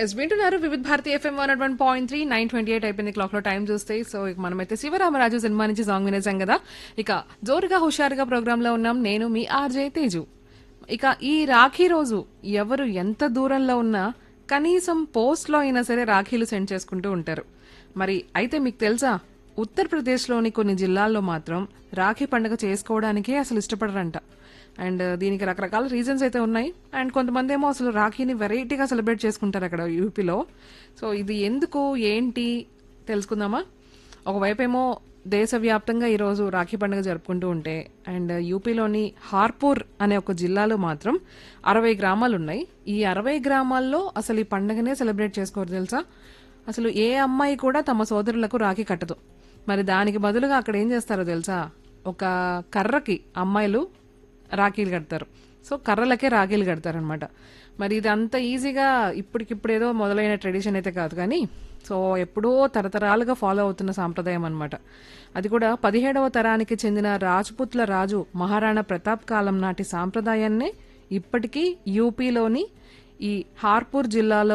yes వింటున్నారు Vividh Bharati FM one one point three nine twenty eight అయిపోయింది clock లో time చూస్తే సో ఇక మనమైతే శివరామరాజు సినిమా నుంచి సాంగ్ వినేసాం కదా ఇక జోరుగా హుషారుగా ప్రోగ్రామ్ లో ఉన్నాం నేను మీ ఆర్జే తేజు ఇక ఈ రాఖీ రోజు ఎవరు ఎంత దూరంలో ఉన్నా కనీసం పోస్ట్ లో అయినా సరే రాఖీలు సెండ్ చేసుకుంటూ ఉంటారు మరి అయితే మీకు తెలుసా ఉత్తరప్రదేశ్లోని కొన్ని జిల్లాల్లో మాత్రం రాఖీ పండుగ చేసుకోవడానికే అసలు ఇష్టపడరంట అండ్ దీనికి రకరకాల రీజన్స్ అయితే ఉన్నాయి అండ్ కొంతమంది ఏమో అసలు రాఖీని వెరైటీగా సెలబ్రేట్ చేసుకుంటారు అక్కడ యూపీలో సో ఇది ఎందుకు ఏంటి తెలుసుకుందామా ఒకవైపు ఏమో దేశవ్యాప్తంగా ఈరోజు రాఖీ పండుగ జరుపుకుంటూ ఉంటే అండ్ యూపీలోని హార్పూర్ అనే ఒక జిల్లాలో మాత్రం అరవై గ్రామాలు ఉన్నాయి ఈ అరవై గ్రామాల్లో అసలు ఈ పండుగనే సెలబ్రేట్ చేసుకోరు తెలుసా అసలు ఏ అమ్మాయి కూడా తమ సోదరులకు రాఖీ కట్టదు మరి దానికి బదులుగా అక్కడ ఏం చేస్తారో తెలుసా ఒక కర్రకి అమ్మాయిలు రాఖీలు కడతారు సో కర్రలకే రాఖీలు కడతారనమాట మరి ఇది అంత ఈజీగా ఇప్పటికిప్పుడు ఏదో మొదలైన ట్రెడిషన్ అయితే కాదు కానీ సో ఎప్పుడో తరతరాలుగా ఫాలో అవుతున్న సాంప్రదాయం అనమాట అది కూడా పదిహేడవ తరానికి చెందిన రాజ్పుత్ల రాజు మహారాణా ప్రతాప్ కాలం నాటి సాంప్రదాయాన్నే ఇప్పటికీ యూపీలోని ఈ హార్పూర్ జిల్లాలో